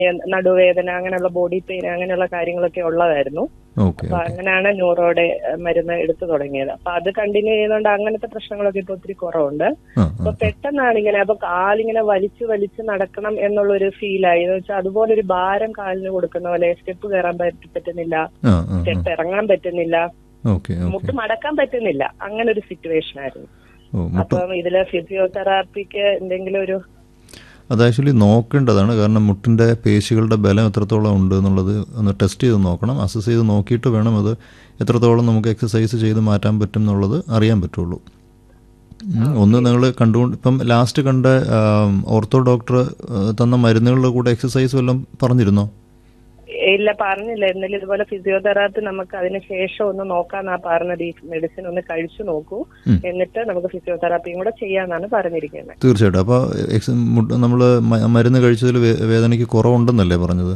നടുവേദന അങ്ങനെയുള്ള body pain അങ്ങനെയുള്ള കാര്യങ്ങളൊക്കെ ഉള്ളതായിരുന്നു ഓക്കെ അപ്പൊ അങ്ങനെയാണ് ന്യൂറോയുടെ ഏഹ്, മരുന്ന് എടുത്തു തുടങ്ങിയത് അപ്പൊ അത് കണ്ടിന്യൂ ചെയ്യുന്നതുകൊണ്ട് അങ്ങനത്തെ പ്രശ്നങ്ങളൊക്കെ ഇപ്പൊ ഒത്തിരി കുറവുണ്ട് ആ അപ്പൊ പെട്ടെന്നാണ് ഇങ്ങനെ അപ്പൊ കാലിങ്ങനെ വലിച്ചു വലിച്ച് നടക്കണം എന്നുള്ള ഒരു ഫീലായി എന്ന് വെച്ചാൽ അതുപോലെ ഒരു ഭാരം കാലിന് കൊടുക്കുന്ന പോലെ സ്റ്റെപ്പ് കയറാൻ പറ്റ- പറ്റുന്നില്ല ആ ആ സ്റ്റെപ്പ് ഇറങ്ങാൻ പറ്റുന്നില്ല ഓക്കെ ഓക്കെ മുട്ട് മടക്കാൻ പറ്റുന്നില്ല അങ്ങനെ ഒരു സിറ്റുവേഷൻ ആയിരുന്നു ഓ മുട്ട അപ്പം ഇതില് ഫിസിയോതെറാപ്പിക്ക് എന്തെങ്കിലും ഒരു അത് ആക്ച്വലി നോക്കേണ്ടതാണ് കാരണം മുട്ടിൻ്റെ പേശികളുടെ ബലം എത്രത്തോളം ഉണ്ട് എന്നുള്ളത് ഒന്ന് ടെസ്റ്റ് ചെയ്ത് നോക്കണം അസസ് ചെയ്ത് നോക്കിയിട്ട് വേണം അത് എത്രത്തോളം നമുക്ക് എക്സസൈസ് ചെയ്ത് മാറ്റാൻ പറ്റും എന്നുള്ളത് അറിയാൻ പറ്റുള്ളൂ ഉം, ഒന്ന് നിങ്ങൾ കണ്ടുകൊണ്ട് ഇപ്പം ലാസ്റ്റ് കണ്ട ആം, ഓർത്തോ ഡോക്ടർ ആ, തന്ന മരുന്നുകളുടെ കൂടെ എക്സസൈസ് വല്ലതും പറഞ്ഞിരുന്നോ ഇല്ല പറഞ്ഞില്ല എന്നാലും ഇതുപോലെ ഫിസിയോതെറാപ്പി നമുക്ക് അതിന് ശേഷം ഒന്ന് നോക്കാന്നാ പറഞ്ഞത് ഈ മെഡിസിൻ ഒന്ന് കഴിച്ചു നോക്കൂ ഉം. എന്നിട്ട് നമുക്ക് ഫിസിയോതെറാപ്പിയും കൂടെ ചെയ്യാന്നാണ് പറഞ്ഞിരിക്കുന്നത് തീർച്ചയായിട്ടും അപ്പോൾ എക്സ് നമ്മൾ മരുന്ന് കഴിച്ചതിൽ വേ- വേദനയ്ക്ക് കുറവുണ്ടെന്നല്ലേ പറഞ്ഞത്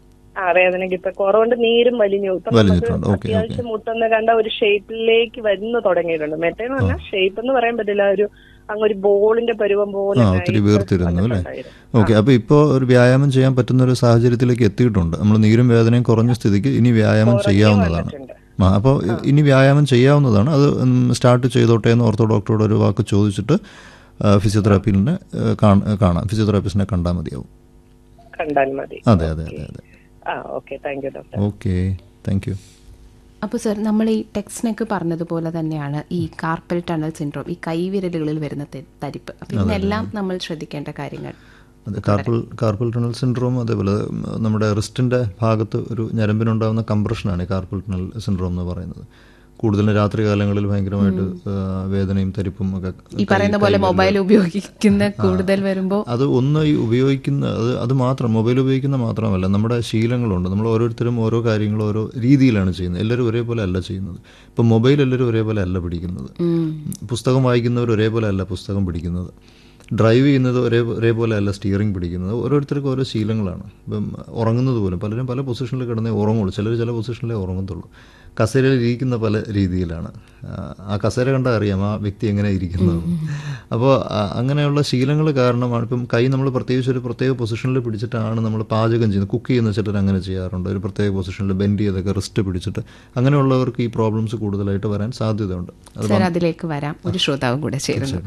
ആ വേദനയ്ക്ക് ഇപ്പൊ കുറവുണ്ട് നീരും വലിഞ്ഞു ഇപ്പൊ നമുക്ക് വലിഞ്ഞിട്ടുണ്ട്. ഓക്കേ, അത്യാവശ്യം മുട്ടെന്ന് കണ്ട ഒരു ഷേപ്പിലേക്ക് വരുന്നു തുടങ്ങിയിട്ടുണ്ട് മറ്റേന്ന് പറഞ്ഞാൽ ഷേപ്പ് എന്ന് പറയാൻ പറ്റില്ല ഒരു അങ്ങ് ഒരു ബോളിന്റെ പരുവം പോലെ ആ ഒത്തിരി ആയിട്ട് വീർത്തിരുന്നു അല്ലേ വന്നിട്ടുണ്ടായിരുന്നു. ഓക്കെ അപ്പോൾ ഇപ്പോൾ ഒരു വ്യായാമം ചെയ്യാൻ പറ്റുന്ന ഒരു സാഹചര്യത്തിലേക്ക് എത്തിയിട്ടുണ്ട് നമ്മൾ നീരും വേദനയും കുറഞ്ഞ സ്ഥിതിക്ക് ഇനി വ്യായാമം ചെയ്യാവുന്നതാണ് വന്നിട്ടുണ്ട്. ആ അപ്പോൾ ഇനി വ്യായാമം ചെയ്യാവുന്നതാണ് അത് സ്റ്റാർട്ട് ചെയ്തോട്ടെ എന്ന് ഓർത്തോ ഡോക്ടറോട് ഒരു വാക്ക് ചോദിച്ചിട്ട് ഫിസിയോതെറാപ്പിനെ കാണാം ഫിസിയോതെറാപ്പിസ്റ്റിനെ കണ്ടാൽ മതിയാവും കണ്ടാൽ മതി അതെ അതെ അതെ അതെ ആ okay thank you doctor okay thank you അപ്പോൾ സർ നമ്മൾ ഈ ടെക്സ്നെക്ക് പറഞ്ഞതുപോലെ തന്നെയാണ് ഈ കാർപ്പൽ ടണൽ സിൻഡ്രോം ഈ കൈവിരലുകളിൽ വരുന്ന തെ- തരിപ്പ് അപ്പോൾ ഇതിനെല്ലാം നമ്മൾ ശ്രദ്ധിക്കേണ്ട കാര്യങ്ങൾ അതെ കാർപ്പൽ കാർപ്പൽ ടണൽ സിൻഡ്രോം അതേപോലെ ഉം, നമ്മുടെ റിസ്റ്റിൻ്റെ ഭാഗത്ത് ഒരു ഞരമ്പിനുണ്ടാകുന്ന കംപ്രഷനാണ് ഈ കാർപ്പൽ ടണൽ സിൻഡ്രോം എന്ന് പറയുന്നത് കൂടുതലും രാത്രി കാലങ്ങളിൽ ഭയങ്കരമായിട്ട് ആ, വേദനയും തരിപ്പും ഒക്കെ ഈ പറയുന്ന പോലെ മൊബൈൽ ഉപയോഗിക്കുന്ന കൂടുതൽ വരുമ്പോൾ അത് ഒന്ന് ഈ ഉപയോഗിക്കുന്ന അത് അത് മാത്രം മൊബൈൽ ഉപയോഗിക്കുന്ന മാത്രമല്ല നമ്മുടെ ശീലങ്ങളുണ്ട് നമ്മൾ ഓരോരുത്തരും ഓരോ കാര്യങ്ങളും ഓരോ രീതിയിലാണ് ചെയ്യുന്നത് എല്ലാവരും ഒരേപോലെ അല്ല ചെയ്യുന്നത് ഇപ്പം മൊബൈൽ എല്ലാവരും ഒരേപോലെ അല്ല പിടിക്കുന്നത് പുസ്തകം വായിക്കുന്നവർ ഒരേപോലെ അല്ല പുസ്തകം പിടിക്കുന്നത് ഡ്രൈവ് ചെയ്യുന്നത് ഒരേ ഒരേപോലെ അല്ല സ്റ്റിയറിംഗ് പിടിക്കുന്നത് ഓരോരുത്തർക്കും ഓരോ ശീലങ്ങളാണ് ഇപ്പം ഉറങ്ങുന്നത് പോലും പലരും പല പൊസിഷനിൽ കിടന്നേ ഉറങ്ങുള്ളൂ ചിലർ ചില പൊസിഷനിലേ ഉറങ്ങത്തുള്ളൂ കസേരയിൽ ഇരിക്കുന്ന പല രീതിയിലാണ് ആ, ആ കസേര കണ്ടാൽ അറിയാം ആ വ്യക്തി എങ്ങനെ ഇരിക്കുന്നത് അപ്പോൾ അങ്ങനെയുള്ള ശീലങ്ങൾ കാരണമാണ് ഇപ്പം കൈ നമ്മൾ പ്രത്യേകിച്ച് ഒരു പ്രത്യേക പൊസിഷനിൽ പിടിച്ചിട്ടാണ് നമ്മൾ പാചകം ചെയ്യുന്നത് കുക്ക് ചെയ്യുന്ന ചിലർ അങ്ങനെ ചെയ്യാറുണ്ട് ഒരു പ്രത്യേക പൊസിഷനിൽ ബെൻഡ് ചെയ്തൊക്കെ റിസ്റ്റ് പിടിച്ചിട്ട് അങ്ങനെയുള്ളവർക്ക് ഈ പ്രോബ്ലംസ് കൂടുതലായിട്ട് വരാൻ സാധ്യതയുണ്ട് അത് സർ അതിലേക്ക് വരാം ഒരു ശ്രോതാവും കൂടെ ചേരുന്നു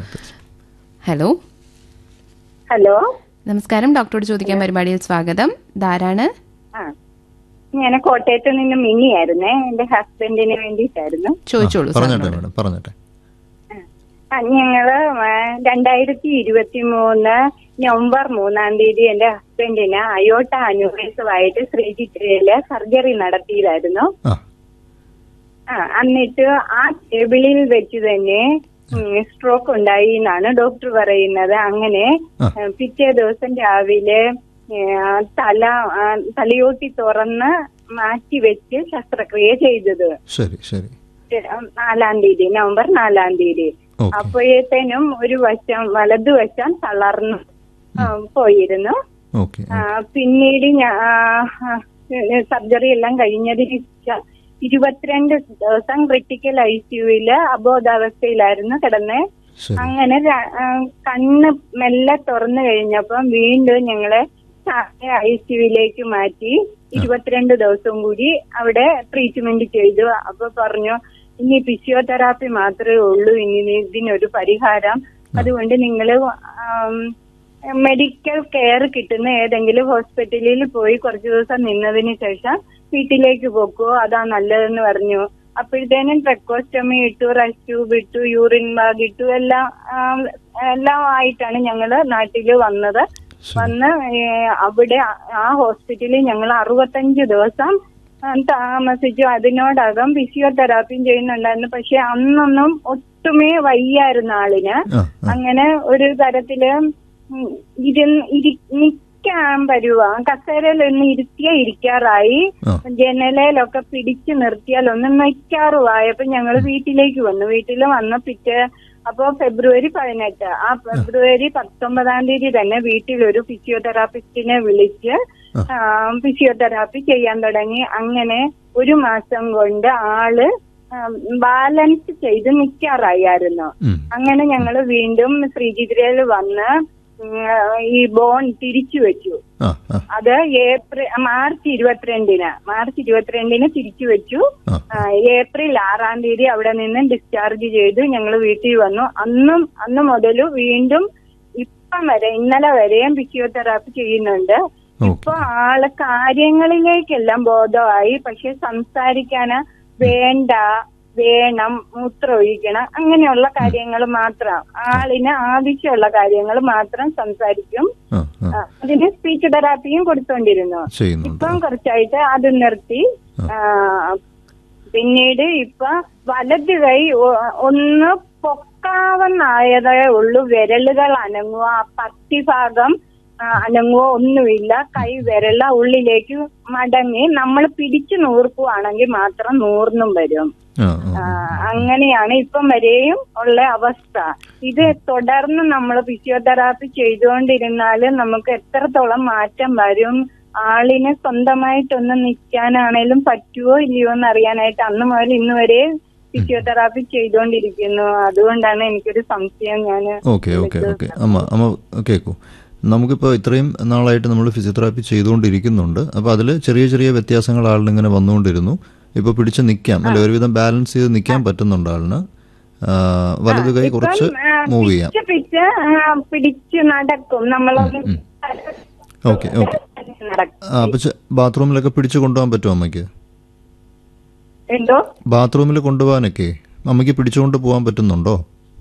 ഹലോ ഹലോ നമസ്കാരം ഡോക്ടറോട് ചോദിക്കാൻ പരിപാടിയിൽ സ്വാഗതം ധാരാണ് ആ ഞാൻ കോട്ടയത്ത് നിന്ന് മിനിയായിരുന്നേ എന്റെ ഹസ്ബൻഡിന് വേണ്ടിയിട്ടായിരുന്നു ചോദിച്ചോളൂ സാർ പറഞ്ഞട്ടെ മാഡം പറഞ്ഞട്ടെ ആ, ഞങ്ങള് ആ, രണ്ടായിരത്തി ഇരുപത്തി മൂന്ന് നവംബർ മൂന്നാം തീയതി എന്റെ ഹസ്ബൻഡിന് അയോട്ട അനുവേശമായിട്ട് ശ്രീചിത്രയില് സർജറി നടത്തിയതായിരുന്നു ആ ആ എന്നിട്ട് ആ ടേബിളിൽ വെച്ച് തന്നെ സ്ട്രോക്ക് ഉണ്ടായി എന്നാണ് ഡോക്ടർ പറയുന്നത് അങ്ങനെ ആ. ഏ, പിറ്റേ ദിവസം രാവിലെ ഏ, തല ആ, തലയോട്ടി തുറന്ന് മാറ്റി വെച്ച് ശസ്ത്രക്രിയ ചെയ്തത് ശരി ശരി ഏ, നാലാം തീയതി നവംബർ നാലാം തീയതി ഓക്കെ അപ്പോഴത്തേനും ഒരു വശം വലതുവശം തളർന്നു ആ, പോയിരുന്നു ഓക്കെ ആ, പിന്നീട് സർജറി എല്ലാം കഴിഞ്ഞതിന് ശേഷം ഇരുപത്തിരണ്ട് ദിവസം ക്രിട്ടിക്കൽ ഐ സിയുവില് അബോധാവസ്ഥയിലായിരുന്നു കിടന്ന് ശരി അങ്ങനെ ര- ആ, കണ്ണ് മെല്ലെ തുറന്നു കഴിഞ്ഞപ്പം വീണ്ടും ഞങ്ങളെ ഐ സിയുവിലേക്ക് മാറ്റി ഇരുപത്തിരണ്ട് ദിവസം കൂടി അവിടെ ട്രീറ്റ്മെന്റ് ചെയ്തു അപ്പൊ പറഞ്ഞു ഇനി ഫിസിയോതെറാപ്പി മാത്രമേ ഉള്ളൂ ഇനി ഇതിനൊരു പരിഹാരം അതുകൊണ്ട് നിങ്ങൾ മെഡിക്കൽ കെയർ കിട്ടുന്ന ഏതെങ്കിലും ഹോസ്പിറ്റലിൽ പോയി കുറച്ചു ദിവസം നിന്നതിന് ശേഷം വീട്ടിലേക്ക് പോക്കോ അതാ നല്ലതെന്ന് പറഞ്ഞു അപ്പോഴത്തേനും ട്രെക്കോസ്റ്റമി ഇട്ടു റെസ്റ്റ് ട്യൂബ് ഇട്ടു യൂറിൻ ബാഗ് ഇട്ടു എല്ലാം ആം, എല്ലാം ആയിട്ടാണ് ഞങ്ങള് നാട്ടില് വന്നത് വന്ന് ഏ, അവിടെ ആ- ആ ഹോസ്പിറ്റലിൽ ഞങ്ങൾ അറുപത്തഞ്ച് ദിവസം ആ, താമസിച്ചു അതിനോടകം ഫിസിയോതെറാപ്പിയും ചെയ്യുന്നുണ്ടായിരുന്നു പക്ഷെ അന്നൊന്നും ഒട്ടുമേ വയ്യായിരുന്നു ആളിന് ആ ആ അങ്ങനെ ഒരു തരത്തില് ഉം ഇരുന്ന് ഇരി- നിക്കാൻ പരുവ കസേരയിൽ ഒന്ന് ഇരുത്തിയ ഇരിക്കാറായി ആ. ജനലയിലൊക്കെ പിടിച്ചു നിർത്തിയാൽ ഒന്ന് നിൽക്കാറുമായപ്പോ ഞങ്ങൾ വീട്ടിലേക്ക് വന്നു വീട്ടിൽ വന്ന പിറ്റേ അപ്പോ ഫെബ്രുവരി പതിനെട്ട് ആ ഫെബ്രുവരി പത്തൊമ്പതാം തീയതി തന്നെ വീട്ടിൽ ഒരു ഫിസിയോതെറാപ്പിസ്റ്റിനെ വിളിച്ച് ആ, ഫിസിയോതെറാപ്പി ചെയ്യാൻ തുടങ്ങി അങ്ങനെ ഒരു മാസം കൊണ്ട് ആള് ബാലൻസ് ചെയ്ത് നിൽക്കാറായിരുന്നു ഉം. അങ്ങനെ ഞങ്ങൾ വീണ്ടും ശ്രീചിത്രയിൽ വന്ന് ഉം, ഈ ബോൺ തിരിച്ചു വെച്ചു ആ ആ അത് ഏപ്രിൽ മാർച്ച് ഇരുപത്തിരണ്ടിന് മാർച്ച് ഇരുപത്തിരണ്ടിന് തിരിച്ചു വെച്ചു ആ. ആ, ഏപ്രിൽ ആറാം തീയതി അവിടെ നിന്ന് ഡിസ്ചാർജ് ചെയ്തു ഞങ്ങൾ വീട്ടിൽ വന്നു അന്നും അന്ന് മുതൽ വീണ്ടും ഇപ്പം വരെ ഇന്നലെ വരെയും ഫിസിയോതെറാപ്പി ചെയ്യുന്നുണ്ട് ഇപ്പൊ ആള് കാര്യങ്ങളിലേക്കെല്ലാം ബോധമായി പക്ഷെ സംസാരിക്കാന് വേണ്ട വേണം മൂത്രമൊഴിക്കണം അങ്ങനെയുള്ള കാര്യങ്ങൾ മാത്രം ആളിന് ആവശ്യമുള്ള കാര്യങ്ങൾ മാത്രം സംസാരിക്കും ആ ആ ആ, അതിന് സ്പീച്ച് തെറാപ്പിയും കൊടുത്തോണ്ടിരുന്നു ചെയ്യുന്നുണ്ട് ഇപ്പം കുറച്ചായിട്ട് അത് നിർത്തി ആ, പിന്നീട് ഇപ്പൊ വലത് കൈ ഒ- ഒന്ന് പൊക്കാവുന്നായതേ ഉള്ളൂ വിരലുകൾ അനങ്ങുക ആ പത്തി ഭാഗം ആ, അനങ്ങുക ഒന്നുമില്ല കൈ വിരല ഉള്ളിലേക്ക് മടങ്ങി നമ്മൾ പിടിച്ചു നൂർക്കുവാണെങ്കിൽ മാത്രം നൂർന്നും വരും ആ ആ, ആ അങ്ങനെയാണ് ഇപ്പം വരെയും ഉള്ള അവസ്ഥ ഇത് തുടർന്ന് നമ്മൾ ഫിസിയോതെറാപ്പി ചെയ്തുകൊണ്ടിരുന്നാൽ നമുക്ക് എത്രത്തോളം മാറ്റം വരും ആളിന് സ്വന്തമായിട്ടൊന്ന് നിൽക്കാനാണേലും പറ്റുമോ ഇല്ലയോ എന്ന് അറിയാനായിട്ട് അന്ന് മുതൽ ഇന്ന് വരെ ഫിസിയോതെറാപ്പി ചെയ്തുകൊണ്ടിരിക്കുന്നു അതുകൊണ്ടാണ് എനിക്കൊരു സംശയം ഞാൻ ഓക്കെ ഓക്കെ ഓക്കെ അമ്മ അമ്മ കേൾക്കൂ നമുക്കിപ്പോൾ ഇത്രയും നാളായിട്ട് നമ്മൾ ഫിസിയോതെറാപ്പി ചെയ്തുകൊണ്ടിരിക്കുന്നുണ്ട് അപ്പോൾ അതിൽ ചെറിയ ചെറിയ വ്യത്യാസങ്ങൾ ആളിനിങ്ങനെ വന്നുകൊണ്ടിരുന്നു ഇപ്പോൾ പിടിച്ച് നിൽക്കാം അല്ലെ ഒരുവിധം ബാലൻസ് ചെയ്ത് നിൽക്കാൻ പറ്റുന്നുണ്ട് ആളിന് ആ, വലതു കൈ കുറച്ച് മൂവ് ചെയ്യാം പിടിച്ച് പിടിച്ച് ആ, പിടിച്ച് നടക്കും നമ്മളൊന്ന് ഓക്കെ ഓക്കെ നടക്കും ആ അപ്പോൾ ബാത്റൂമിലൊക്കെ പിടിച്ച് കൊണ്ടുപോകാൻ പറ്റുമോ അമ്മയ്ക്ക് എന്തോ ബാത്റൂമിൽ കൊണ്ടുപോകാനൊക്കെ അമ്മയ്ക്ക് പിടിച്ചുകൊണ്ട് പോകാൻ പറ്റുന്നുണ്ടോ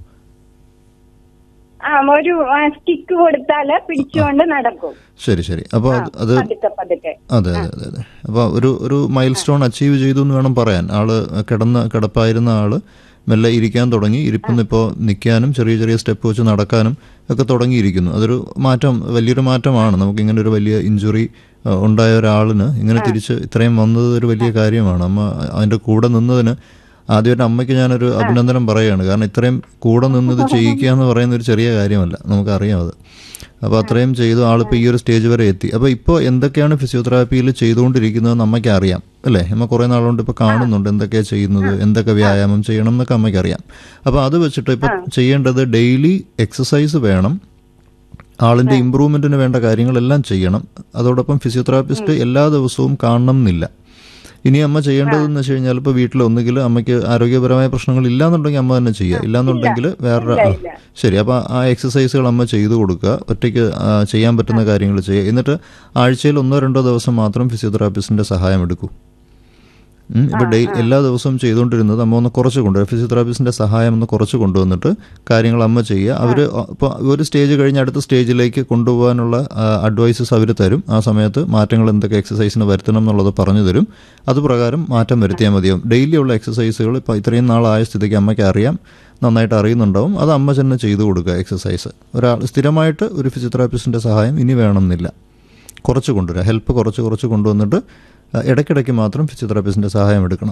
ആ ഒരു സ്റ്റിക്ക് കൊടുത്താല് പിടിച്ചുകൊണ്ട് നടക്കും ശരി ശരി അപ്പോൾ അത് അത് പതുക്കെ പതുക്കെ അതെ അതെ അതെ അതെ അപ്പോൾ ഒരു ഒരു മൈൽ സ്റ്റോൺ അച്ചീവ് ചെയ്തു എന്ന് വേണം പറയാൻ ആള് കിടന്ന കിടപ്പായിരുന്ന ആള് മെല്ലെ ഇരിക്കാൻ തുടങ്ങി ഇരിപ്പിന്ന് ഇപ്പോൾ നിൽക്കാനും ചെറിയ ചെറിയ സ്റ്റെപ്പ് വെച്ച് നടക്കാനും ഒക്കെ തുടങ്ങിയിരിക്കുന്നു അതൊരു മാറ്റം വലിയൊരു മാറ്റമാണ് നമുക്ക് ഇങ്ങനെ ഒരു വലിയ ഇഞ്ചുറി ഉണ്ടായ ഒരാളിന് ഇങ്ങനെ തിരിച്ച് ഇത്രയും വന്നത് ഒരു വലിയ കാര്യമാണ് അമ്മ അതിൻ്റെ കൂടെ നിന്നതിന് ആദ്യമായിട്ട് അമ്മയ്ക്ക് ഞാനൊരു അഭിനന്ദനം പറയുകയാണ് കാരണം ഇത്രയും കൂടെ നിന്നത് ചെയ്യിക്കുക എന്ന് പറയുന്ന ഒരു ചെറിയ കാര്യമല്ല നമുക്കറിയാം അത് അപ്പോൾ അത്രയും ചെയ്തു ആളിപ്പോൾ ഈ ഒരു സ്റ്റേജ് വരെ എത്തി അപ്പോൾ ഇപ്പോൾ എന്തൊക്കെയാണ് ഫിസിയോതെറാപ്പിയിൽ ചെയ്തുകൊണ്ടിരിക്കുന്നതെന്ന് അമ്മയ്ക്ക് അറിയാം അല്ലേ അമ്മ കുറേ നാളുകൊണ്ട് ഇപ്പോൾ കാണുന്നുണ്ട് എന്തൊക്കെയാണ് ചെയ്യുന്നത് എന്തൊക്കെ വ്യായാമം ചെയ്യണം എന്നൊക്കെ അമ്മയ്ക്ക് അറിയാം അപ്പോൾ അത് വെച്ചിട്ട് ഇപ്പോൾ ചെയ്യേണ്ടത് ഡെയിലി എക്സസൈസ് വേണം ആളിൻ്റെ ഇമ്പ്രൂവ്മെൻറ്റിന് വേണ്ട കാര്യങ്ങളെല്ലാം ചെയ്യണം അതോടൊപ്പം ഫിസിയോതെറാപ്പിസ്റ്റ് എല്ലാ ദിവസവും കാണണം എന്നില്ല ഇനി അമ്മ ചെയ്യേണ്ടതെന്ന് വെച്ച് കഴിഞ്ഞാൽ ഇപ്പോൾ വീട്ടിൽ ഒന്നുകിൽ അമ്മയ്ക്ക് ആരോഗ്യപരമായ പ്രശ്നങ്ങൾ ഇല്ലാന്നുണ്ടെങ്കിൽ അമ്മ തന്നെ ചെയ്യുക ഇല്ലാന്നുണ്ടെങ്കിൽ വേറെ ആ, ശരി അപ്പോൾ ആ എക്സസൈസുകൾ അമ്മ ചെയ്തു കൊടുക്കുക ഒറ്റയ്ക്ക് ആ, ചെയ്യാൻ പറ്റുന്ന കാര്യങ്ങൾ ചെയ്യുക എന്നിട്ട് ആഴ്ചയിൽ ഒന്നോ രണ്ടോ ദിവസം മാത്രം ഫിസിയോതെറാപ്പിസ്റ്റിൻ്റെ സഹായം എടുക്കൂ ഉം, ഇപ്പൊ ഡേ എല്ലാ ദിവസവും ചെയ്തുകൊണ്ടിരുന്നത് അമ്മ ഒന്ന് കുറച്ച് കൊണ്ടുവരും ഫിസിയോതെറാപ്പിസ്റ്റിന്റെ സഹായം ഒന്ന് കുറച്ച് കൊണ്ടുവന്നിട്ട് കാര്യങ്ങൾ അമ്മ ചെയ്യുക അവർ ഇപ്പോൾ ഒരു സ്റ്റേജ് കഴിഞ്ഞ് അടുത്ത സ്റ്റേജിലേക്ക് കൊണ്ടുപോകാനുള്ള അഡ്വൈസസ് അവർ തരും ആ സമയത്ത് മാറ്റങ്ങൾ എന്തൊക്കെ എക്സസൈസിന് വരുത്തണം എന്നുള്ളത് പറഞ്ഞു തരും അതുപ്രകാരം മാറ്റം വരുത്തിയാൽ മതിയാവും ഡെയിലി ഉള്ള എക്സസൈസുകൾ ഇപ്പോൾ ഇത്രയും നാളായ സ്ഥിതിക്ക് അമ്മയ്ക്ക് അറിയാം നന്നായിട്ട് അറിയുന്നുണ്ടാവും അത് അമ്മ തന്നെ ചെയ്തു കൊടുക്കുക എക്സസൈസ് ഒരാൾ സ്ഥിരമായിട്ട് ഒരു ഫിസിയോതെറാപ്പിസ്റ്റിന്റെ സഹായം ഇനി വേണമെന്നില്ല കുറച്ച് കൊണ്ടുവരിക ഹെൽപ്പ് കുറച്ച് കുറച്ച് കൊണ്ടുവന്നിട്ട് ആ, ഇടയ്ക്കിടയ്ക്ക് മാത്രം ഫിസിയോതെറാപ്പിസ്റ്റിന്റെ സഹായം എടുക്കണം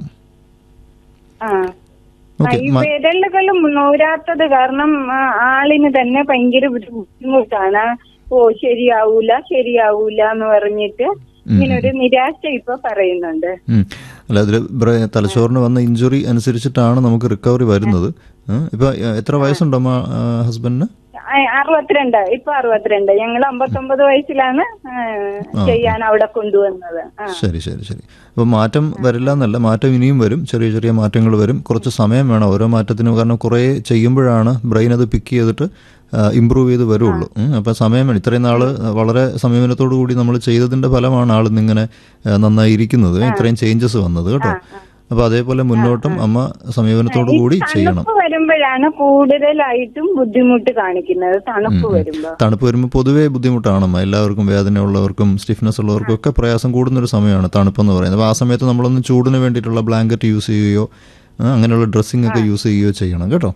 ആ ഓക്കെ ഈ വിരലുകൾ നൂരാത്തത് കാരണം ആ, ആളിന് തന്നെ ഭയങ്കര ഒരു ബുദ്ധിമുട്ടാണ് ഓ ശരിയാവൂല ശരിയാവൂല എന്ന് പറഞ്ഞിട്ട് ഇങ്ങനെ ഒരു നിരാശ ഇപ്പൊ പറയുന്നുണ്ട് അല്ല അതിൽ തലച്ചോറിന് വന്ന ഇഞ്ചുറി അനുസരിച്ചിട്ടാണ് നമുക്ക് റിക്കവറി വരുന്നത് ആ, ഇപ്പൊ ആ, എത്ര വയസ്സുണ്ടോ ഹസ്ബൻഡിന് ആ, അറുപത്തിരണ്ട് ഇപ്പൊ അറുപത്തിരണ്ട് ഞങ്ങൾ അമ്പത്തൊമ്പത് വയസ്സിലാണ് ആ, ചെയ്യാൻ അവിടെ കൊണ്ടുവന്നത് ആ ശരി ശരി ശരി അപ്പോൾ മാറ്റം വരില്ല എന്നല്ല മാറ്റം ഇനിയും വരും ചെറിയ ചെറിയ മാറ്റങ്ങൾ വരും കുറച്ച് സമയം വേണം ഓരോ മാറ്റത്തിനും കാരണം കുറേ ചെയ്യുമ്പോഴാണ് ബ്രെയിൻ അത് പിക്ക് ചെയ്തിട്ട് ഇമ്പ്രൂവ് ചെയ്ത് വരുള്ളൂ ഉം. അപ്പോൾ സമയം വേണം ഇത്രയും നാൾ വളരെ സമീപനത്തോടു കൂടി നമ്മൾ ചെയ്തതിന്റെ ഫലമാണ് ആൾ ഇന്നിങ്ങനെ ആ, നന്നായി ഇരിക്കുന്നത് ഇത്രയും ചേഞ്ചസ് വന്നത് കേട്ടോ അപ്പോൾ അതേപോലെ മുന്നോട്ടും അമ്മ സമീപനത്തോടു കൂടി ചെയ്യണം തണുപ്പ് വരുമ്പോഴാണ് കൂടുതലായിട്ടും ബുദ്ധിമുട്ട് കാണിക്കുന്നത് തണുപ്പ് വരുമ്പോ തണുപ്പ് വരുമ്പോൾ പൊതുവേ ബുദ്ധിമുട്ടാണമ്മ എല്ലാവർക്കും വേദന ഉള്ളവർക്കും സ്റ്റിഫ്നെസ് ഉള്ളവർക്കും ഒക്കെ പ്രയാസം കൂടുന്നൊരു സമയമാണ് തണുപ്പെന്ന് പറയുന്നത് അപ്പോൾ ആ സമയത്ത് നമ്മളൊന്ന് ചൂടിന് വേണ്ടിയിട്ടുള്ള ബ്ലാങ്കറ്റ് യൂസ് ചെയ്യുകയോ ആ, അങ്ങനെയുള്ള ഡ്രസ്സിംഗ് ഒക്കെ യൂസ് ചെയ്യുകയോ ചെയ്യണം കേട്ടോ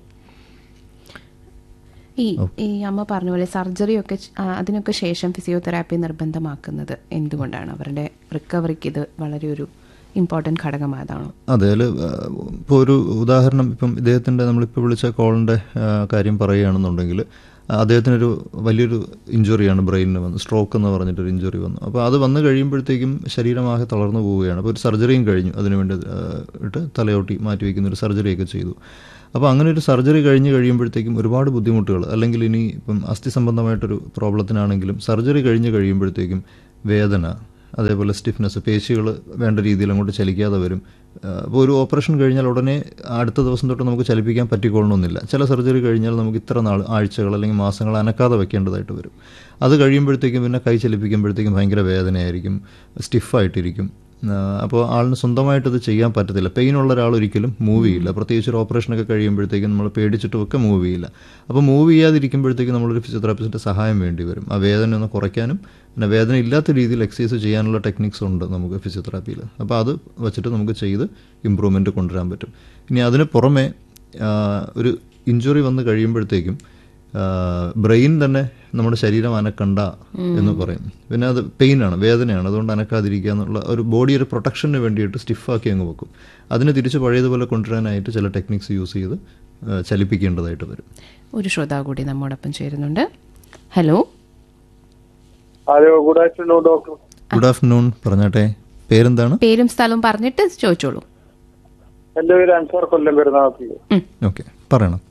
ഈ ഈ അമ്മ പറഞ്ഞ പോലെ സർജറി ഒക്കെ ച- ആ, അതിനൊക്കെ ശേഷം ഫിസിയോതെറാപ്പി നിർബന്ധമാക്കുന്നത് എന്തുകൊണ്ടാണ് അവരുടെ റിക്കവറിക്ക് ഇത് വളരെ ഒരു ഇമ്പോർട്ടൻറ്റ് ഘടകമായതാണോ അതെ അതിൽ ഇപ്പോൾ ഒരു ഉദാഹരണം ഇപ്പം ഇദ്ദേഹത്തിൻ്റെ നമ്മളിപ്പോൾ വിളിച്ച കോളിൻ്റെ കാര്യം പറയുകയാണെന്നുണ്ടെങ്കിൽ അദ്ദേഹത്തിനൊരു വലിയൊരു ഇഞ്ചുറിയാണ് ബ്രെയിനിന് വന്നത് സ്ട്രോക്ക് എന്ന് പറഞ്ഞിട്ടൊരു ഇഞ്ചുറി വന്നു അപ്പോൾ അത് വന്നു കഴിയുമ്പോഴത്തേക്കും ശരീരമാകെ തളർന്നു പോവുകയാണ് അപ്പോൾ ഒരു സർജറിയും കഴിഞ്ഞു അതിനുവേണ്ടി ആ, ഇട്ട് തലയോട്ടി മാറ്റി വയ്ക്കുന്ന ഒരു സർജറിയൊക്കെ ചെയ്തു അപ്പോൾ അങ്ങനെ ഒരു സർജറി കഴിഞ്ഞ് കഴിയുമ്പോഴത്തേക്കും ഒരുപാട് ബുദ്ധിമുട്ടുകൾ അല്ലെങ്കിൽ ഇനി ഇപ്പം അസ്ഥി സംബന്ധമായിട്ടൊരു പ്രോബ്ലത്തിനാണെങ്കിലും സർജറി കഴിഞ്ഞ് കഴിയുമ്പോഴത്തേക്കും വേദന അതേപോലെ സ്റ്റിഫ്നെസ് പേശികൾ വേണ്ട രീതിയിൽ അങ്ങോട്ട് ചലിക്കാതെ വരും അപ്പോൾ ഒരു ഓപ്പറേഷൻ കഴിഞ്ഞാൽ ഉടനെ അടുത്ത ദിവസം തൊട്ട് നമുക്ക് ചലിപ്പിക്കാൻ പറ്റിക്കൊള്ളണമെന്നില്ല ചില സർജറി കഴിഞ്ഞാൽ നമുക്ക് ഇത്ര നാൾ ആഴ്ചകൾ അല്ലെങ്കിൽ മാസങ്ങൾ അനക്കാതെ വെക്കേണ്ടതായിട്ട് വരും അത് കഴിയുമ്പോഴത്തേക്കും പിന്നെ കൈ ചലിപ്പിക്കുമ്പോഴത്തേക്കും ഭയങ്കര വേദനയായിരിക്കും സ്റ്റിഫായിട്ടിരിക്കും അപ്പോൾ ആളിന് സ്വന്തമായിട്ട് ഇത് ചെയ്യാൻ പറ്റത്തില്ല പെയിൻ ഉള്ള ഒരാൾ ഒരിക്കലും മൂവ് ചെയ്യില്ല പ്രത്യേകിച്ച് ഒരു ഓപ്പറേഷനൊക്കെ കഴിയുമ്പോഴത്തേക്കും നമ്മൾ പേടിച്ചിട്ടും ഒക്കെ മൂവ് ചെയ്യില്ല അപ്പോൾ മൂവ് ചെയ്യാതിരിക്കുമ്പോഴത്തേക്കും നമ്മളൊരു ഫിസിയോതെറാപ്പിസ്റ്റിൻ്റെ സഹായം വേണ്ടി വരും ആ വേദന ഒന്ന് കുറയ്ക്കാനും പിന്നെ വേദന ഇല്ലാത്ത രീതിയിൽ എക്സസൈസ് ചെയ്യാനുള്ള ടെക്നിക്സ് ഉണ്ട് നമുക്ക് ഫിസിയോതെറാപ്പിയിൽ അപ്പോൾ അത് വെച്ചിട്ട് നമുക്ക് ചെയ്ത് ഇമ്പ്രൂവ്മെൻറ്റ് കൊണ്ടുവരാൻ പറ്റും ഇനി അതിന് പുറമെ ഒരു ഇഞ്ചുറി വന്ന് കഴിയുമ്പോഴത്തേക്കും ബ്രെയിൻ തന്നെ നമ്മുടെ ശരീരം അനക്കണ്ട എന്ന് പറയും പിന്നെ അത് പെയിനാണ് വേദനയാണ് അതുകൊണ്ട് അനക്കാതിരിക്കുക എന്നുള്ള ഒരു ബോഡി ഒരു പ്രൊട്ടക്ഷന് വേണ്ടിയിട്ട് സ്റ്റിഫാക്കി അങ്ങ് വെക്കും അതിനെ തിരിച്ച് പഴയതുപോലെ കൊണ്ടുവരാനായിട്ട് ചില ടെക്നിക്സ് യൂസ് ചെയ്ത് ചലിപ്പിക്കേണ്ടതായിട്ട് വരും ഒരു ശ്രോതാവ് കൂടി നമ്മോടൊപ്പം ചേരുന്നുണ്ട് hello hello good afternoon doctor good afternoon പറഞ്ഞാട്ടെ പേരെന്താണ് പേരും സ്ഥലവും പറഞ്ഞിട്ട് ചോദിച്ചോളൂ എന്റെ പേര് അൻസാർ കൊല്ലം പെരുന്നാളത്തിൽ ഓക്കെ പറയണം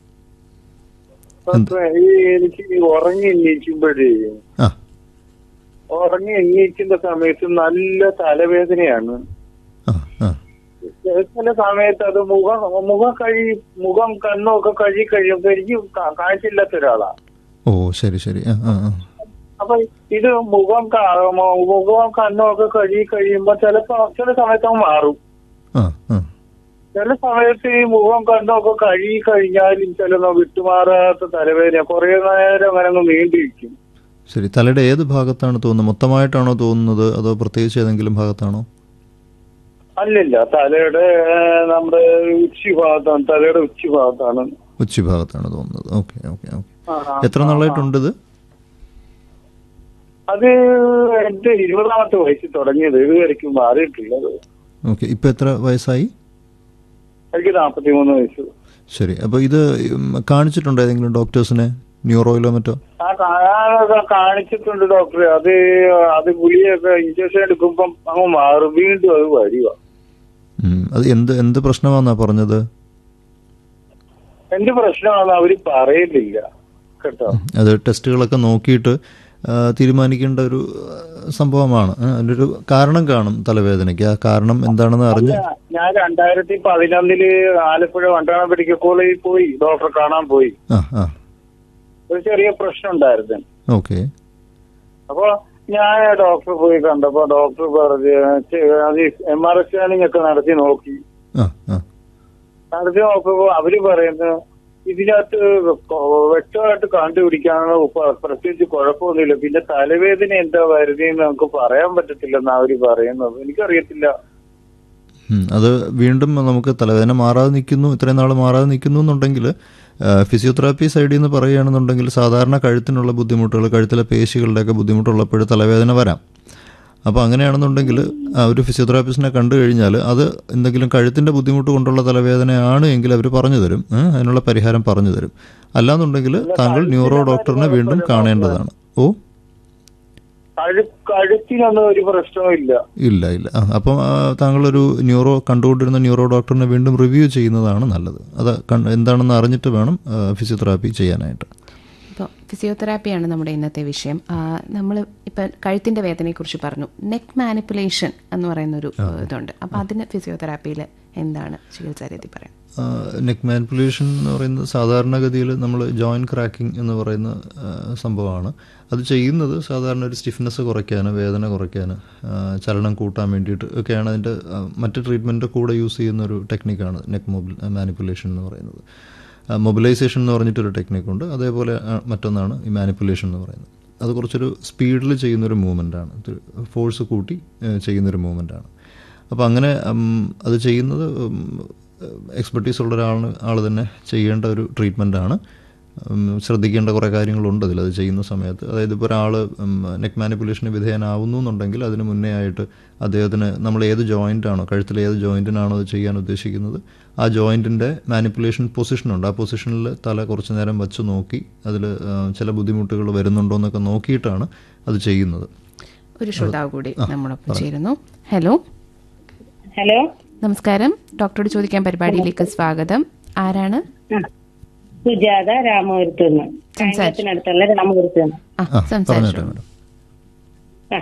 ഈ എനിക്ക് ഈ ഉറങ്ങി എണ്ണീക്കുമ്പോഴേ ആ ഉറങ്ങി എണ്ണീക്കുന്ന സമയത്ത് നല്ല തലവേദനയാണ് ആ ആ ചില സമയത്ത് അത് മുഖം മുഖം കഴി മുഖം കണ്ണും ഒക്കെ കഴുകി കഴിയുമ്പോ എനിക്ക് കാ- കാഴ്ചയില്ലാത്ത ഒരാളാ ഓ ശരി ശരി ആ ആ ആ അപ്പൊ ഇത് മുഖം കാ- മ- മുഖവും കണ്ണും ഒക്കെ കഴുകി കഴിയുമ്പോ ചിലപ്പോ ചില സമയത്ത് അങ്ങ് മാറും ആ ആ ചില സമയത്ത് ഈ മുഖം കണ്ണൊക്കെ കഴുകി കഴിഞ്ഞാലും ചില വിട്ടുമാറാത്ത തലവേദന കുറെ നേരം അങ്ങനെ അങ്ങ് നീണ്ടിരിക്കും ശരി തലയുടെ ഏത് ഭാഗത്താണ് തോന്നുന്നത് മൊത്തമായിട്ടാണോ തോന്നുന്നത് അതോ പ്രത്യേകിച്ച് ഏതെങ്കിലും ഭാഗത്താണോ അല്ലല്ല തലയുടെ ഏഹ്, നമ്മുടെ ഉച്ചി ഭാഗത്താണ് തലയുടെ ഉച്ചി ഭാഗത്താണ് ഉച്ചി ഭാഗത്താണ് തോന്നുന്നത് ഓക്കെ ഓക്കെ ഓക്കെ ആ, ആ, എത്ര നാളായിട്ടുണ്ട് ഇത് അത് എന്റെ ഇരുപതാമത്തെ വയസ്സിൽ തുടങ്ങിയത് ഇതുവരെയ്ക്കും മാറിയിട്ടില്ലത് ഓക്കെ ഇപ്പം എത്ര വയസ്സായി എനിക്ക് നാപ്പത്തി മൂന്ന് വയസ്സ് ശരി അപ്പോൾ ഇത് ഉം, കാണിച്ചിട്ടുണ്ടോ ഏതെങ്കിലും ഡോക്ടേഴ്സിനെ ന്യൂറോയിലോ മറ്റോ ആ കാണാനൊക്കെ കാണിച്ചിട്ടുണ്ട് ഡോക്ടറെ അത് അത് ഗുളിയൊക്കെ ഇഞ്ചക്ഷൻ എടുക്കുമ്പം അങ്ങ് മാറും വീണ്ടും അത് വരിക ഉം, അത് എന്ത് എന്ത് പ്രശ്നമാണെന്നാ പറഞ്ഞത് എന്ത് പ്രശ്നമാണെന്ന് അവര് പറയുന്നില്ല കേട്ടോ അത് ടെസ്റ്റുകളൊക്കെ നോക്കിയിട്ട് ആ, തീരുമാനിക്കേണ്ട ഒരു ആ, സംഭവമാണ് ആ, അതിൻ്റെ ഒരു കാരണം കാണും തലവേദനയ്ക്ക് ആ കാരണം എന്താണെന്ന് അറിഞ്ഞ് ഞാൻ രണ്ടായിരത്തി പതിനൊന്നില് ആലപ്പുഴ വണ്ടാന മെഡിക്കൽ കോളേജിൽ പോയി ഡോക്ടറെ കാണാൻ പോയി ആ ആ ഒരു ചെറിയ പ്രശ്നം ഉണ്ടായിരുന്നു ഓക്കെ അപ്പൊ ഞാൻ ഡോക്ടറെ പോയി കണ്ടപ്പോ ഡോക്ടർ പറഞ്ഞ് ചെ- അത് എം ആർ സ്കാനിങ് ഒക്കെ നടത്തി നോക്കി ആ ആ നടത്തി നോക്കുമ്പോ അവര് പറയുന്നു ഇതിനകത്ത് വ്യക്തമായിട്ട് കണ്ടുപിടിക്കാനുള്ള ഉപ- പ്രത്യേകിച്ച് കുഴപ്പമൊന്നുമില്ല പിന്നെ തലവേദന എന്താ വരുന്നതെന്ന് നമുക്ക് പറയാൻ പറ്റത്തില്ലെന്ന് അവര് പറയുന്നത് എനിക്കറിയത്തില്ല ഉം, അത് വീണ്ടും നമുക്ക് തലവേദന മാറാതെ നിൽക്കുന്നു ഇത്രയും നാൾ മാറാതെ നിൽക്കുന്നു എന്നുണ്ടെങ്കിൽ ഫിസിയോതെറാപ്പി സൈഡിൽ നിന്ന് പറയുകയാണെന്നുണ്ടെങ്കിൽ സാധാരണ കഴുത്തിനുള്ള ബുദ്ധിമുട്ടുകൾ കഴുത്തിലെ പേശികളുടെയൊക്കെ ബുദ്ധിമുട്ടുള്ളപ്പോൾ തലവേദന വരാം അപ്പോൾ അങ്ങനെയാണെന്നുണ്ടെങ്കിൽ ആ, ഒരു ഫിസിയോതെറാപ്പിസ്റ്റിനെ കണ്ടു കഴിഞ്ഞാൽ അത് എന്തെങ്കിലും കഴുത്തിൻ്റെ ബുദ്ധിമുട്ട് കൊണ്ടുള്ള തലവേദനയാണ് എങ്കിൽ അവർ പറഞ്ഞു തരും ഏ, അതിനുള്ള പരിഹാരം പറഞ്ഞു തരും അല്ലാന്നുണ്ടെങ്കിൽ താങ്കൾ ന്യൂറോ ഡോക്ടറിനെ വീണ്ടും കാണേണ്ടതാണ് ഓ കഴു കഴുത്തിനൊന്നും ഒരു പ്രശ്നവും ഇല്ല ഇല്ല ഇല്ല ആ, അപ്പം ആ, താങ്കളൊരു ന്യൂറോ കണ്ടുകൊണ്ടിരുന്ന ന്യൂറോ ഡോക്ടറിനെ വീണ്ടും റിവ്യൂ ചെയ്യുന്നതാണ് നല്ലത് അത് കണ്ട് എന്താണെന്ന് അറിഞ്ഞിട്ട് വേണം ആ, ഫിസിയോതെറാപ്പി ചെയ്യാനായിട്ട് ഇപ്പോൾ ഫിസിയോതെറാപ്പിയാണ് നമ്മുടെ ഇന്നത്തെ വിഷയം നമ്മൾ ഇപ്പം കഴുത്തിൻ്റെ വേദനയെക്കുറിച്ച് പറഞ്ഞു നെക്ക് മാനിപ്പുലേഷൻ എന്ന് പറയുന്നൊരു ഇതുണ്ട് അപ്പോൾ അതിന് ഫിസിയോതെറാപ്പിയിൽ എന്താണ് ചികിത്സാ രീതി പറയാം നെക്ക് മാനിപ്പുലേഷൻ എന്ന് പറയുന്നത് സാധാരണഗതിയിൽ നമ്മൾ ജോയിൻറ്റ് ക്രാക്കിംഗ് എന്ന് പറയുന്ന ആ, സംഭവമാണ് അത് ചെയ്യുന്നത് സാധാരണ ഒരു സ്റ്റിഫ്നെസ് കുറയ്ക്കാൻ വേദന കുറയ്ക്കാൻ ആ, ചലനം കൂട്ടാൻ വേണ്ടിയിട്ട് ഒക്കെയാണ് അതിൻ്റെ ആ, മറ്റ് ട്രീറ്റ്മെൻറ്റ് കൂടെ യൂസ് ചെയ്യുന്ന ഒരു ടെക്നിക്കാണ് നെക്ക് മൊബിൽ മാനിപ്പുലേഷൻ എന്ന് പറയുന്നത് മൊബിലൈസേഷൻ എന്ന് പറഞ്ഞിട്ടൊരു ടെക്നിക്കുണ്ട് അതേപോലെ ആ, മറ്റൊന്നാണ് ഈ മാനിപ്പുലേഷൻ എന്ന് പറയുന്നത് അത് കുറച്ചൊരു സ്പീഡിൽ ചെയ്യുന്നൊരു മൂവ്മെൻറ്റാണ് ഫോഴ്സ് കൂട്ടി ഏ, ചെയ്യുന്നൊരു മൂവ്മെൻറ്റാണ് അപ്പോൾ അങ്ങനെ ഉം, അത് ചെയ്യുന്നത് എക്സ്പെർട്ടീസ് ഉള്ള ഒരാളിന് ആൾ തന്നെ ചെയ്യേണ്ട ഒരു ട്രീറ്റ്മെൻറ്റാണ് ശ്രദ്ധിക്കേണ്ട കുറേ കാര്യങ്ങളുണ്ട് അതിൽ അത് ചെയ്യുന്ന സമയത്ത് അതായത് ഇപ്പോൾ ഒരാൾ നെക്ക് മാനിപ്പുലേഷന് വിധേയനാവുന്നു എന്നുണ്ടെങ്കിൽ അതിന് മുന്നേ ആയിട്ട് അദ്ദേഹത്തിന് നമ്മൾ ഏത് ജോയിൻ്റാണോ കഴുത്തിലെ ഏത് ജോയിൻറ്റിനാണോ അത് ചെയ്യാൻ ഉദ്ദേശിക്കുന്നത് ആ ജോയിൻറ്റിൻ്റെ മാനിപ്പുലേഷൻ പൊസിഷനുണ്ട് ആ പൊസിഷനിൽ തല കുറച്ച് നേരം വെച്ച് നോക്കി അതിൽ ചില ബുദ്ധിമുട്ടുകൾ വരുന്നുണ്ടോ എന്നൊക്കെ നോക്കിയിട്ടാണ് അത് ചെയ്യുന്നത് ഒരു ശ്രോതാവ് കൂടി നമ്മളൊപ്പം ചേരുന്നു ഹലോ ഹലോ നമസ്കാരം ഡോക്ടറോട് ചോദിക്കാൻ പരിപാടിയിലേക്ക് സ്വാഗതം ആരാണ് ആ. സുജാത രാമപുരത്ത് നിന്ന് കായംകുളത്തിനടുത്തുള്ള രാമപുരത്ത് നിന്ന് ആ ആ സംസാരിച്ചു പറഞ്ഞോട്ടെ മാഡം ആ.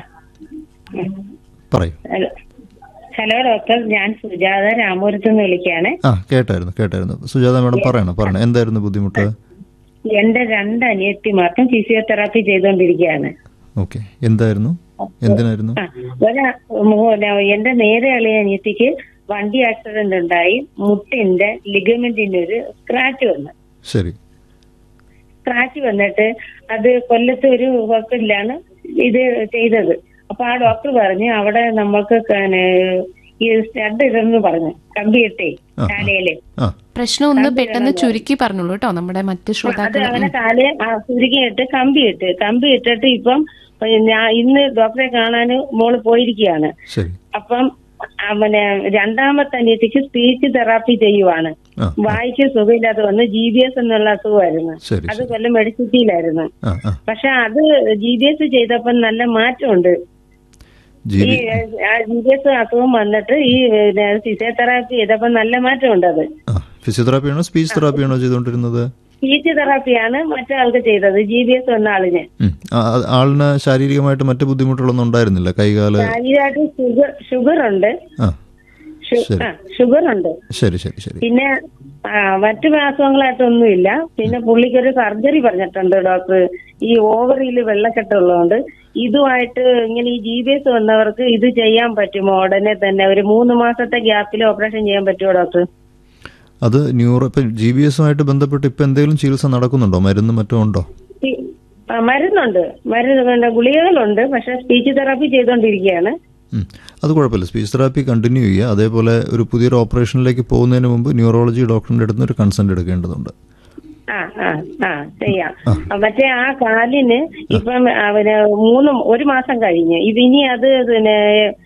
പറയൂ ഹലോ ഹലോ ഡോക്ടർ ഞാൻ സുജാത രാമപുരത്ത് നിന്ന് വിളിക്കുകയാണ് ആ കേട്ടായിരുന്നു കേട്ടായിരുന്നു സുജാത മാഡം പറയണം പറയണം എന്തായിരുന്നു ബുദ്ധിമുട്ട് എന്റെ രണ്ട് അനിയത്തിമാർക്കും ഫിസിയോതെറാപ്പി ചെയ്തുകൊണ്ടിരിക്കുകയാണ് ഓക്കെ എന്തായിരുന്നു എന്തിനായിരുന്നു ആ, ഒരാ മോ- എന്റെ നേരെ അളിയ അനിയത്തിക്ക് വണ്ടി ആക്സിഡന്റ് ഉണ്ടായി മുട്ടിന്റെ ലിഗമെന്റിന് ഒരു സ്ക്രാച്ച് വന്നു ശരി സ്ക്രാച്ച് വന്നിട്ട് അത് കൊല്ലത്ത് ഒരു ഹോസ്പിറ്റലിലാണ് ഇത് ചെയ്തത് അപ്പൊ ആ ഡോക്ടർ പറഞ്ഞു അവിടെ നമ്മൾക്ക് പിന്നെ ഈ സ്റ്റഡ് ഇതെന്ന് പറഞ്ഞു കമ്പിയിട്ടേ ആ. കാലയില് ആ പ്രശ്നം ഒന്ന് പെട്ടെന്ന് ചുരുക്കി പറഞ്ഞോളൂ കേട്ടോ നമ്മുടെ മറ്റ് അത് ശ്രോതാക്കൾ അങ്ങനെ കാല് ആ സുരുക്കിയിട്ട് കമ്പിയിട്ട് കമ്പി ഇട്ടിട്ട് ഇപ്പം ഞാൻ ഇന്ന് ഡോക്ടറെ കാണാൻ മോള് പോയിരിക്കുകയാണ് ശരി അപ്പം ആ, പിന്നെ രണ്ടാമത്തെ അനിയത്തിക്ക് സ്പീച്ച് തെറാപ്പി ചെയ്യുവാണ് ആ വായിക്ക് സുഖമില്ലാതെ വന്ന് ജി ബി എസ് എന്നുള്ള അസുഖമായിരുന്നു ശരി അത് ശരി കൊല്ലം മെഡിസിറ്റിയിലായിരുന്നു ആ ആ പക്ഷെ അത് ജി ബി എസ് ചെയ്തപ്പം നല്ല മാറ്റമുണ്ട് ജി ഈ ബി ജി ബി എസ് അസുഖം വന്നിട്ട് ഈ ഫിസിയോതെറാപ്പി ചെയ്തപ്പം നല്ല മാറ്റമുണ്ട് അത് ആ ഫിസിയോതെറാപ്പിയാണോ സ്പീച്ച് തെറാപ്പിയാണോ ചെയ്തുകൊണ്ടിരുന്നത് സ്പീച്ച് തെറാപ്പിയാണ് മറ്റൊരാൾക്ക് ചെയ്തത് ജി ബി എസ് വന്ന ആളിന് ഉം. ആ, ആ, ആളിന് ശാരീരികമായിട്ട് മറ്റു ബുദ്ധിമുട്ടുകളൊന്നും ഉണ്ടായിരുന്നില്ല കൈകാല് ശരീരമായിട്ട് ഷുഗർ ഷുഗർ ഉണ്ട് ആ ഷു- ശരി. ആ, ഷുഗർ ഉണ്ട് ശരി ശരി ശരി പിന്നെ ആ, മറ്റു അസുഖങ്ങളായിട്ടൊന്നുമില്ല പിന്നെ പുള്ളിക്കൊരു സർജറി പറഞ്ഞിട്ടുണ്ട് ഡോക്ടർ ഈ ഓവറിയിൽ വെള്ളക്കെട്ടുള്ളതുകൊണ്ട് ഇതുമായിട്ട് ഇങ്ങനെ ഈ ജി ബി എസ് വന്നവർക്ക് ഇത് ചെയ്യാൻ പറ്റുമോ ഉടനെ തന്നെ ഒരു മൂന്ന് മാസത്തെ ഗ്യാപ്പിൽ ഓപ്പറേഷൻ ചെയ്യാൻ പറ്റുമോ ഡോക്ടർ അത് ന്യൂറോ ഇപ്പം ജി ബി എസുമായിട്ട് ബന്ധപ്പെട്ട് ഇപ്പം എന്തെങ്കിലും ചികിത്സ നടക്കുന്നുണ്ടോ മരുന്ന് മറ്റോ ഉണ്ടോ ഈ- ആ, മരുന്നുണ്ട് മരുന്ന് പിന്നെ ഗുളികകളുണ്ട് പക്ഷെ സ്പീച്ച് തെറാപ്പി ചെയ്തുകൊണ്ടിരിക്കുകയാണ് ഉം. അത് കുഴപ്പമില്ല സ്പീച്ച് തെറാപ്പി കണ്ടിന്യൂ ചെയ്യുക അതേപോലെ ഒരു പുതിയൊരു ഓപ്പറേഷനിലേക്ക് പോകുന്നതിന് മുമ്പ് ന്യൂറോളജി ഡോക്ടറിന്റെ അടുത്ത് നിന്ന് ഒരു കൺസെന്റ് എടുക്കേണ്ടതുണ്ട് ആ ആ ആ ചെയ്യാം ആ, മറ്റേ ആ കാലിന് ഇപ്പം ആ, പിന്നെ മൂന്ന് ഒരു മാസം കഴിഞ്ഞ് ഇതിനി അത് പിന്നെ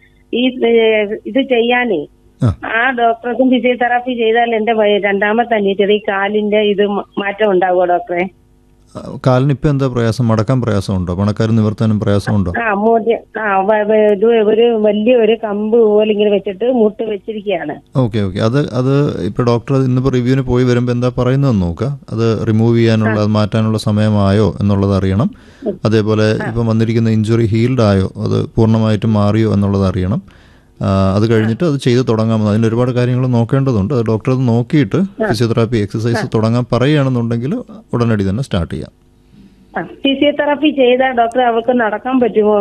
ഈ ഏ, ഇത് ചെയ്യാനേ ആ ആ ഡോക്ടർക്കും ഫിസിയോതെറാപ്പി ചെയ്താൽ എന്റെ വയ- രണ്ടാമത്തെ അനിയത്തിയുടെ ഈ കാലിന്റെ ഇത് മ- മാറ്റം ഉണ്ടാവുമോ ഡോക്ടറെ ആ, കാലിന് ഇപ്പം എന്താ പ്രയാസം മടക്കാൻ പ്രയാസമുണ്ടോ പണക്കാരൻ നിവർത്താനും പ്രയാസമുണ്ടോ ആ മോദി ആ വ- വ- ഇത് ഒരു വലിയ ഒരു കമ്പ് പോലെ ഇങ്ങനെ വെച്ചിട്ട് മുട്ട് വെച്ചിരിക്കുകയാണ് ഓക്കെ ഓക്കെ അത് അത് ഇപ്പോൾ ഡോക്ടർ ഇന്നിപ്പോൾ റിവ്യൂവിന് പോയി വരുമ്പോൾ എന്താ പറയുന്നതെന്ന് നോക്കുക അത് റിമൂവ് ചെയ്യാനുള്ള അത് മാറ്റാനുള്ള സമയമായോ എന്നുള്ളത് അറിയണം അതേപോലെ ഇപ്പം വന്നിരിക്കുന്ന ഇഞ്ചുറി ഹീൽഡ് ആയോ അത് പൂർണ്ണമായിട്ടും മാറിയോ എന്നുള്ളത് അറിയണം ആ, അത് കഴിഞ്ഞിട്ട് അത് ചെയ്ത് തുടങ്ങാമെന്ന് അതിന് ഒരുപാട് കാര്യങ്ങൾ നോക്കേണ്ടതുണ്ട് അത് ഡോക്ടർ അത് നോക്കിയിട്ട് ഫിസിയോതെറാപ്പി എക്സസൈസ് തുടങ്ങാൻ പറയുകയാണെന്നുണ്ടെങ്കിൽ ഉടനടി തന്നെ സ്റ്റാർട്ട് ചെയ്യാം ആ, ഫിസിയോതെറാപ്പി ചെയ്താൽ ഡോക്ടർ അവർക്ക് നടക്കാൻ പറ്റുമോ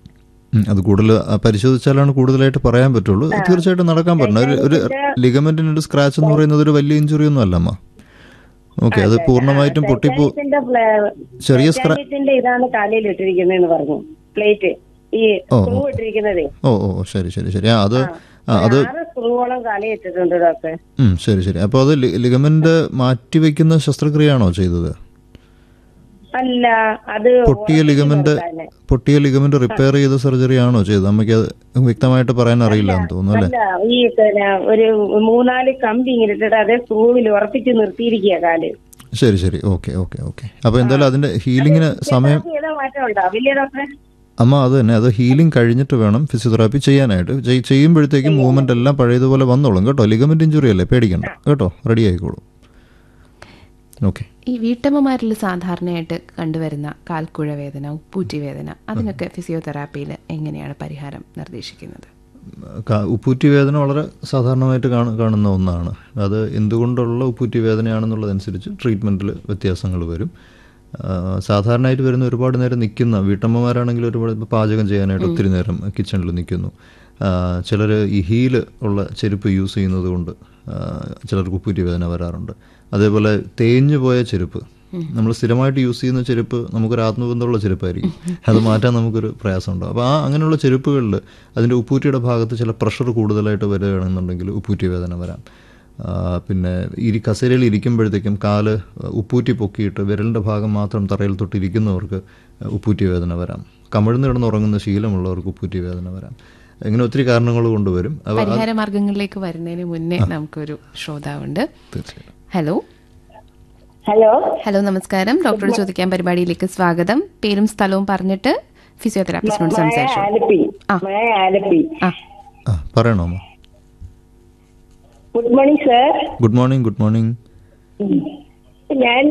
ഉം, അത് കൂടുതൽ ആ, പരിശോധിച്ചാലാണ് കൂടുതലായിട്ട് പറയാൻ പറ്റുള്ളൂ തീർച്ചയായിട്ടും നടക്കാൻ പറ്റണം ഒരു ഒരു ലിഗമെന്റിന് ഒരു സ്ക്രാച്ച് എന്ന് പറയുന്നത് ഒരു വലിയ ഇഞ്ചുറി ഒന്നും അല്ല അമ്മ ഓക്കെ അത് പൂർണ്ണമായിട്ടും പൊട്ടിപ്പോ ടൈറ്റാനിയത്തിന്റെ പ്ലേ- ചെറിയ സ്ക്രാ ടൈറ്റാനിയത്തിന്റെ ഇതാണ് കാലയിൽ ഇട്ടിരിക്കുന്നതെന്ന് പറഞ്ഞു പ്ലേറ്റ് ഈ ഓ, സ്ക്രൂ ഇട്ടിരിക്കുന്നതേ ഓ ഓ ശരി ശരി ശരി ആ അത് ആ അത് ആറ് സ്ക്രൂവോളം കാലയിൽ ഇട്ടിട്ടുണ്ട് ഡോക്ടർ ഉം, ശരി ശരി അപ്പോൾ അത് ലി- ലിഗമെന്റ് മാറ്റിവെക്കുന്ന ശസ്ത്രക്രിയയാണോ ചെയ്തത് അല്ല അത് പൊട്ടിയ ലിഗമെന്റ് തന്നെ. പൊട്ടിയ ലിഗമെന്റ് റിപ്പയർ ചെയ്ത സർജറി ആണോ ചെയ്തത് നമുക്ക് അത് വ്യക്തമായിട്ട് പറയാൻ അറിയില്ല എന്ന് തോന്നുന്നു അല്ലേ അല്ല ഈ പിന്നെ ഒരു മൂന്നാല് കമ്പി ഇങ്ങനെ ഇട്ടിട്ട് അതേ സ്ക്രൂവിൽ ഉറപ്പിച്ച് നിർത്തിയിരിക്കുക കാല് ശരി ശരി ഓക്കെ ഓക്കെ ഓക്കെ അപ്പോൾ എന്തായാലും അതിന്റെ ഹീലിങ്ങിന് സമയം ഏതാ മാറ്റം ഉണ്ടാവില്ലേ ഡോക്ടറെ അമ്മ അത് തന്നെ അത് ഹീലിംഗ് കഴിഞ്ഞിട്ട് വേണം ഫിസിയോതെറാപ്പി ചെയ്യാനായിട്ട് ചെയ്- ചെയ്യുമ്പോഴത്തേക്കും മൂവ്മെന്റ് എല്ലാം പഴയതുപോലെ വന്നോളും കേട്ടോ ലിഗമെന്റ് ഇഞ്ചുറി അല്ലേ പേടിക്കണ്ട കേട്ടോ റെഡി ആയിക്കോളൂ ഓക്കെ ഈ വീട്ടമ്മമാരിൽ സാധാരണയായിട്ട് കണ്ടുവരുന്ന കാൽക്കുഴ വേദന ഉപ്പൂറ്റി വേദന അതിനൊക്കെ ഫിസിയോതെറാപ്പിയിൽ എങ്ങനെയാണ് പരിഹാരം നിർദ്ദേശിക്കുന്നത് ക- ഉപ്പൂറ്റി വേദന വളരെ സാധാരണമായിട്ട് കാണ- കാണുന്ന ഒന്നാണ് അത് എന്തുകൊണ്ടുള്ള ഉപ്പൂറ്റി വേദനയാണെന്നുള്ളതനുസരിച്ച് ട്രീറ്റ്മെൻറ്റിൽ വ്യത്യാസങ്ങൾ വരും ആ, സാധാരണയായിട്ട് വരുന്ന ഒരുപാട് നേരം നിൽക്കുന്ന വീട്ടമ്മമാരാണെങ്കിൽ ഒരുപാട് ഇപ്പോൾ പാചകം ചെയ്യാനായിട്ട് ഒത്തിരി നേരം കിച്ചണിൽ നിൽക്കുന്നു ചിലർ ഈ ഹീല് ഉള്ള ചെരുപ്പ് യൂസ് ചെയ്യുന്നത് കൊണ്ട് ആ, ചിലർക്ക് ഉപ്പൂറ്റി വേദന വരാറുണ്ട് അതേപോലെ തേഞ്ഞു പോയ ചെരുപ്പ് നമ്മൾ സ്ഥിരമായിട്ട് യൂസ് ചെയ്യുന്ന ചെരുപ്പ് നമുക്കൊരു ആത്മബന്ധമുള്ള ചെരുപ്പായിരിക്കും അത് മാറ്റാൻ നമുക്കൊരു പ്രയാസമുണ്ടാകും അപ്പോൾ ആ അങ്ങനെയുള്ള ചെരുപ്പുകളിൽ അതിൻ്റെ ഉപ്പൂറ്റിയുടെ ഭാഗത്ത് ചില പ്രഷർ കൂടുതലായിട്ട് വരികയാണെന്നുണ്ടെങ്കിൽ ഉപ്പൂറ്റി വേദന വരാം ആ, പിന്നെ ഇരി കസേരയിൽ ഇരിക്കുമ്പോഴത്തേക്കും കാല് ഉപ്പൂറ്റി പൊക്കിയിട്ട് വിരലിൻ്റെ ഭാഗം മാത്രം തറയിൽ തൊട്ടിരിക്കുന്നവർക്ക് ഉപ്പൂറ്റി വേദന വരാം കമിഴ്ന്ന് കിടന്നുറങ്ങുന്ന ശീലമുള്ളവർക്ക് ഉപ്പൂറ്റി വേദന വരാം ഇങ്ങനെ ഒത്തിരി കാരണങ്ങൾ കൊണ്ടുവരും അപ്പോൾ പരിഹാര മാർഗങ്ങളിലേക്ക് വരുന്നതിന് മുന്നേ നമുക്കൊരു ശ്രോതാവുണ്ട് തീർച്ചയായും ഹലോ ഹലോ ഹലോ നമസ്കാരം ഡോക്ടറോട് ചോദിക്കാൻ പരിപാടിയിലേക്ക് സ്വാഗതം പേരും സ്ഥലവും പറഞ്ഞിട്ട് ഫിസിയോതെറാപ്പിസ്റ്റിനോട് സംസാരിച്ചു ആലപ്പി ആ. മഴ ആലപ്പി ആ ആ പറയണോ അമ്മ good morning sir good morning good morning ഞാൻ